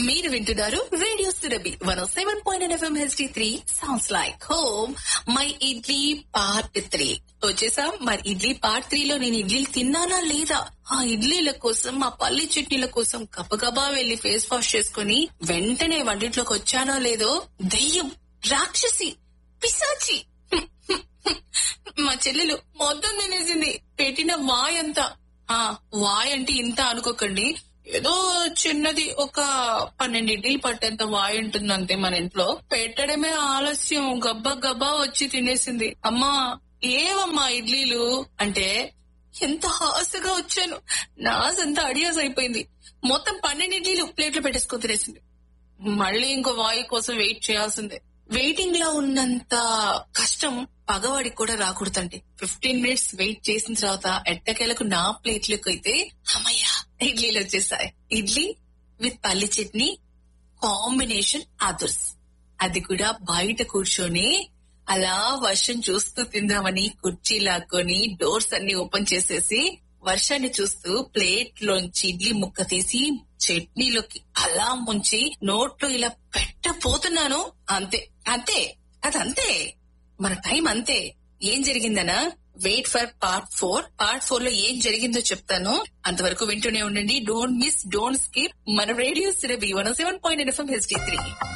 మీరు వింటున్నారు radio Surabhi one seven point FM HD three sounds like home my idli part three వచ్చేసాం మరి idli part three లో నేను ఇడ్లీలు తిన్నానా లేదా ఆ ఇడ్లీల కోసం ఆ పల్లి చట్నీల కోసం గబగబా వెళ్లి ఫేస్ వాష్ చేసుకుని వెంటనే వంటింట్లోకి వచ్చానో లేదో దెయ్యం రాక్షసి పిశాచి మా చెల్లెలు మొత్తం తినేసింది పెట్టిన వాయ్ అంతా ఆ వాయ్ అంటే ఇంత అనుకోకండి ఏదో చిన్నది ఒక పన్నెండు ఇడ్లీలు పట్టేంత వాయ్ ఉంటుంది అంతే మన ఇంట్లో పెట్టడమే ఆలస్యం గబ్బా గబ్బా వచ్చి తినేసింది అమ్మా ఏవమ్మా ఇడ్లీలు అంటే ఎంత హాస్యగా వచ్చాను నాసంతా అడియాస్ అయిపోయింది మొత్తం పన్నెండు ఇడ్లీలు ప్లేట్లో పెట్టేసుకొని తినేసింది మళ్ళీ ఇంకో వాయు కోసం వెయిట్ చేయాల్సిందే వెయిటింగ్ లో ఉన్నంత కష్టం పగవాడికి కూడా రాకూడదండి ఫిఫ్టీన్ మినిట్స్ వెయిట్ చేసిన తర్వాత ఎట్టకేలకు నా ప్లేట్లకు అయితే అమ్మయ్యా ఇడ్లీలు వచ్చేసాయి ఇడ్లీ విత్ పల్లి చట్నీ కాంబినేషన్ అదుర్స్ అది కూడా బయట కూర్చొని అలా వర్షం చూస్తూ తిందామని కుర్చీ లాక్కొని డోర్స్ అన్ని ఓపెన్ చేసేసి వర్షాన్ని చూస్తూ ప్లేట్ లోంచి ఇడ్లీ ముక్క తీసి చట్నీలోకి అలా ముంచి నోట్లో ఇలా పెట్టపోతున్నాను అంతే అంతే అదంతే మన టైం అంతే ఏం జరిగిందనా wait for part four part four లో ఏం జరిగిందో చెప్తాను అంతవరకు వింటూనే ఉండండి డోంట్ మిస్ డోంట్ స్కిప్ మన radio Surabhi one seven point FM HD three